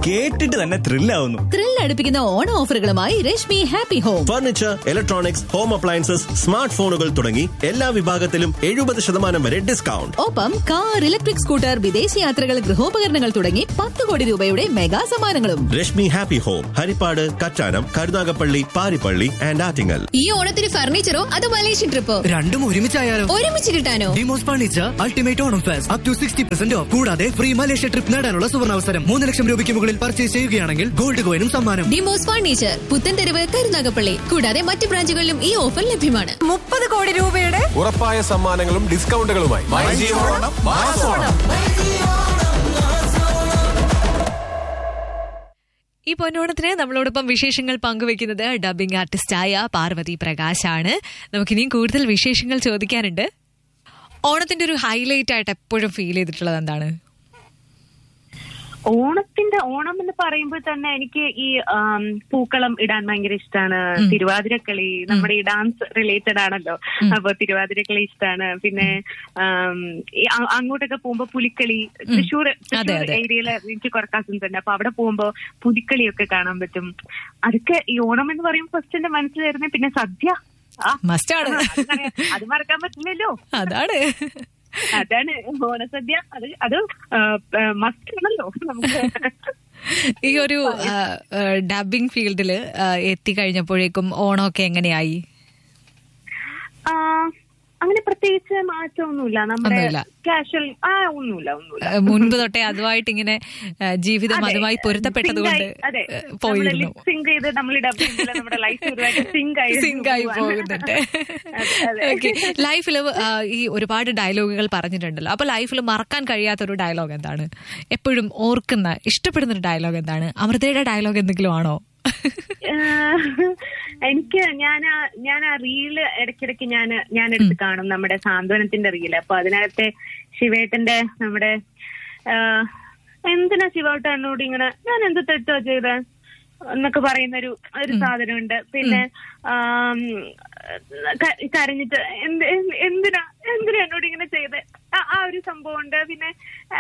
കേട്ടിട്ട് തന്നെ ത്രില്ലാവുന്നു ത്രിൽ അടുപ്പിക്കുന്ന ഓണ ഓഫറുകളുമായി Rashmi Happy Home furniture electronics home appliances smart ഫോണുകൾ തുടങ്ങി എല്ലാ വിഭാഗത്തിലും എഴുപത് ശതമാനം വരെ ഡിസ്കൗണ്ട് ഒപ്പം കാർ ഇലക്ട്രിക് സ്കൂട്ടർ വിദേശ യാത്രകൾ ഗൃഹോപകരണങ്ങൾ തുടങ്ങി പത്ത് കോടി രൂപയുടെ മെഗാ സമ്മാനങ്ങളും Rashmi Happy Home Harippad Kattanam Karunagappally Paripally and Attingal ഈ ഓണത്തിന് ഫർണിച്ചറോ അതോ മലേഷ്യൻ ട്രിപ്പോ രണ്ടും ഒരുമിച്ചായാലോ ഒരുമിച്ച് കിട്ടാനോ ഡിമോസ് furniture ultimate Onam fest up to sixty percent off കൂടാതെ ഫ്രീ മലേഷ്യ ട്രിപ്പ് നേടാനുള്ള സുവർണാവസരം മൂന്ന് ലക്ഷം രൂപയ്ക്ക് മുകളിൽ പർച്ചേസ് ചെയ്യുകയാണെങ്കിൽ ഗോൾഡ് കോയിനും സമ്മാനം ഡിമോസ് ഫർണിച്ചർ പുത്തൻതെരുവ് കരുനാഗപ്പള്ളി കൂടാതെ മറ്റ് ബ്രാഞ്ചുകളിലും ഈ ഓഫർ ലഭ്യമാണ് മുപ്പത് കോടി രൂപയുടെ ഉറപ്പായ സമ്മാനങ്ങളും ഡിസ്കൗണ്ടുകളുമായി ഈ പൊന്നോണത്തിന് നമ്മളോടൊപ്പം വിശേഷങ്ങൾ പങ്കുവെക്കുന്നത് ഡബിംഗ് ആർട്ടിസ്റ്റായ പാർവതി പ്രകാശാണ് നമുക്കിനിയും കൂടുതൽ വിശേഷങ്ങൾ ചോദിക്കാനുണ്ട് ഓണത്തിന്റെ ഒരു ഹൈലൈറ്റ് ആയിട്ട് എപ്പോഴും ഫീൽ ചെയ്തിട്ടുള്ളത് എന്താണ് ഓണത്തിന്റെ ഓണം എന്ന് പറയുമ്പോൾ തന്നെ എനിക്ക് ഈ ആം, പൂക്കളം ഇടാൻ ഭയങ്കര ഇഷ്ടമാണ് തിരുവാതിരക്കളി നമ്മുടെ ഈ ഡാൻസ് റിലേറ്റഡ് ആണല്ലോ അപ്പൊ തിരുവാതിരക്കളി ഇഷ്ടമാണ് പിന്നെ ആം, ഈ അ- അങ്ങോട്ടൊക്കെ പോകുമ്പോ പുലിക്കളി തൃശ്ശൂർ തൃശ്ശൂർ അതെ. ഏരിയയില് എനിക്ക് കുറെ കസിൻസ് ഉണ്ട് അപ്പൊ അവിടെ പോകുമ്പോ പുലിക്കളിയൊക്കെ കാണാൻ പറ്റും അതൊക്കെ ഈ ഓണം എന്ന് പറയുമ്പോൾ ഫസ്റ്റ് എന്റെ മനസ്സിൽ വരുന്നത് പിന്നെ സദ്യ ആ, മസ്റ്റാണ് അത് പറയാം. അത് മറക്കാൻ പറ്റില്ലല്ലോ അതാണ് അതാണ് ഓണസദ്യ അത് അത് മസ്റ്റ് ആണല്ലോ നമുക്ക് ഈ ഒരു ഡബിംഗ് ഫീൽഡിൽ എത്തിക്കഴിഞ്ഞപ്പോഴേക്കും ഓണമൊക്കെ എങ്ങനെയായി ആ, അങ്ങനെ പ്രത്യേകിച്ച് മാറ്റമൊന്നുമില്ല നമ്മുടെ ഒന്നുമില്ല. കാഷ്വൽ ആ ഒന്നുമില്ല ഒന്നുമില്ല ആ, മുൻപ് തൊട്ടേ അതുമായിട്ട് ഇങ്ങനെ ആ, ജീവിതം അതെ. അതുമായി പൊരുത്തപ്പെട്ടത് കൊണ്ട് Sync ആയി- അതെ പോയിരുന്നു സിങ്ക് ചെയ്ത് നമ്മൾ ഡബ് ചെയ്തില്ല നമ്മുടെ ലൈഫ് ഒരുപാട് സിങ്ക് ആയി സിങ്ക് ആയി പോകുന്നുണ്ട് അതെ, അതെ. ഓക്കെ ലൈഫിൽ ഈ ഒരുപാട് ഡയലോഗുകൾ പറഞ്ഞിട്ടുണ്ടല്ലോ അപ്പൊ ലൈഫിൽ മറക്കാൻ കഴിയാത്ത ഒരു ഡയലോഗ് എന്താണ് എപ്പോഴും ഓർക്കുന്ന ഇഷ്ടപ്പെടുന്ന ഒരു ഡയലോഗ് എന്താണ് അമൃതയുടെ ഡയലോഗ് എന്തെങ്കിലും ആണോ ഏഹ്, എനിക്ക് ഞാൻ ആ- ഞാൻ ആ റീല് ഇടയ്ക്കിടയ്ക്ക് ഞാൻ ഞാൻ എടുത്ത് കാണും നമ്മുടെ സാന്ത്വനത്തിന്റെ റീല് അപ്പൊ അതിനകത്തെ ശിവേട്ടന്റെ നമ്മുടെ ഏഹ്, എന്തിനാ ശിവേട്ട എന്നോട് ഇങ്ങനെ ഞാൻ എന്ത് തെറ്റാ ചെയ്ത എന്നൊക്കെ പറയുന്ന ഒരു ഒരു സാധനമുണ്ട് പിന്നെ ആം, ക- കരഞ്ഞിട്ട് എന്ത് എന്ത് എന്തിനാ എന്തിനാ എന്നോട് ഇങ്ങനെ ചെയ്ത് ആ ഒരു സംഭവം ഉണ്ട് പിന്നെ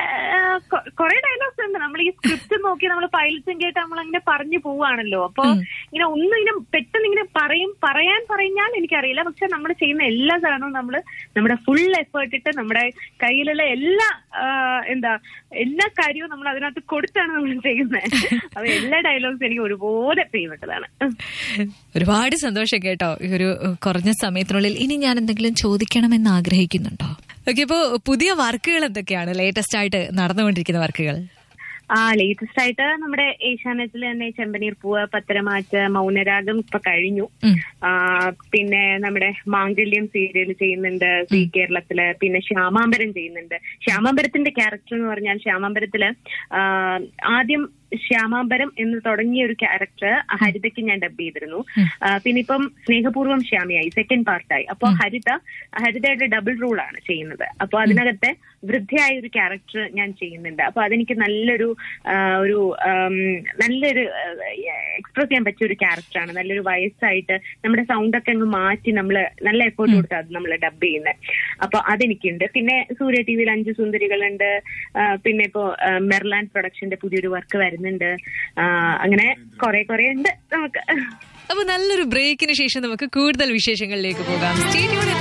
കുറെ ഡയലോഗ്സ് ഉണ്ട് നമ്മൾ ഈ സ്ക്രിപ്റ്റ് നോക്കി നമ്മൾ പൈലറ്റും കേട്ട് നമ്മൾ അങ്ങനെ പറഞ്ഞു പോവാണല്ലോ അപ്പൊ ഇങ്ങനെ ഒന്നും ഇങ്ങനെ പെട്ടെന്ന് ഇങ്ങനെ പറയും പറയാൻ പറഞ്ഞാൽ എനിക്കറിയില്ല പക്ഷെ നമ്മൾ ചെയ്യുന്ന എല്ലാ സാധനവും നമ്മൾ നമ്മുടെ ഫുൾ എഫേർട്ട് ഇട്ട് നമ്മുടെ കയ്യിലുള്ള എല്ലാ ആ, എന്താ എല്ലാ കാര്യവും നമ്മൾ അതിനകത്ത് കൊടുത്താണ് നമ്മൾ ചെയ്യുന്നത് അപ്പൊ എല്ലാ ഡയലോഗ്സ് എനിക്ക് ഒരുപോലെ പ്രിയപ്പെട്ടതാണ് ഒരുപാട് സന്തോഷം കേട്ടോ ഈ ഒരു കുറഞ്ഞ സമയത്തിനുള്ളിൽ ഇനി ഞാൻ എന്തെങ്കിലും ചോദിക്കണമെന്ന് ആഗ്രഹിക്കുന്നുണ്ടോ ഓക്കെ ഇപ്പോ പുതിയ വർക്കുകൾ എന്തൊക്കെയാണ് ലേറ്റസ്റ്റ് ആയിട്ട് നടന്നുകൊണ്ടിരിക്കുന്ന വർക്കുകൾ ആ ലേറ്റസ്റ്റ് ആയിട്ട് നമ്മുടെ ഏഷ്യാനെറ്റിൽ തന്നെ ചെമ്പനീർ പൂവ് പത്തരമാറ്റ് മൗനരാഗം ഇപ്പൊ കഴിഞ്ഞു ആ, പിന്നെ നമ്മുടെ മാംഗല്യം സീരിയൽ ചെയ്യുന്നുണ്ട് സി കേരളത്തില് പിന്നെ ശ്യാമാംബരം ചെയ്യുന്നുണ്ട് ശ്യാമാംബരത്തിന്റെ ക്യാരക്ടർ എന്ന് പറഞ്ഞാൽ ശ്യാമാംബരത്തില് ആ, ആദ്യം ശ്യാമാംബരം എന്ന് തുടങ്ങിയ ഒരു ക്യാരക്ടർ ഹരിതയ്ക്ക് ഞാൻ ഡബ് ചെയ്തിരുന്നു ആ, പിന്നെ ഇപ്പം സ്നേഹപൂർവ്വം ശ്യാമിയായി സെക്കൻഡ് പാർട്ടായി അപ്പൊ ഹരിത ഹരിതയുടെ ഡബിൾ റോൾ ആണ് ചെയ്യുന്നത് അപ്പൊ അതിനകത്തെ വൃദ്ധയായ ഒരു ക്യാരക്ടർ ഞാൻ ചെയ്യുന്നുണ്ട് അപ്പൊ അതെനിക്ക് നല്ലൊരു ആ, ഒരു ആം, നല്ലൊരു എക്സ്പ്രസ് ചെയ്യാൻ പറ്റിയ ഒരു ക്യാരക്ടറാണ് നല്ലൊരു വയസ്സായിട്ട് നമ്മുടെ സൗണ്ട് ഒക്കെ അങ്ങ് മാറ്റി നമ്മൾ നല്ല എഫേർട്ട് കൊടുത്ത് അത് നമ്മൾ ഡബ് ചെയ്യുന്നത് അപ്പൊ അതെനിക്കുണ്ട് പിന്നെ സൂര്യ ടി വിയിൽ അഞ്ച് സുന്ദരികളുണ്ട് ആ, പിന്നെ ഇപ്പോ ആ, മെർലാൻഡ് പ്രൊഡക്ഷന്റെ പുതിയൊരു വർക്ക് വരുന്നുണ്ട് ആ, അങ്ങനെ കുറെ കുറെ ഉണ്ട് നമുക്ക് അപ്പൊ നല്ലൊരു ബ്രേക്കിന് ശേഷം നമുക്ക് കൂടുതൽ വിശേഷങ്ങളിലേക്ക് പോകാം സ്റ്റേഡിയോടെ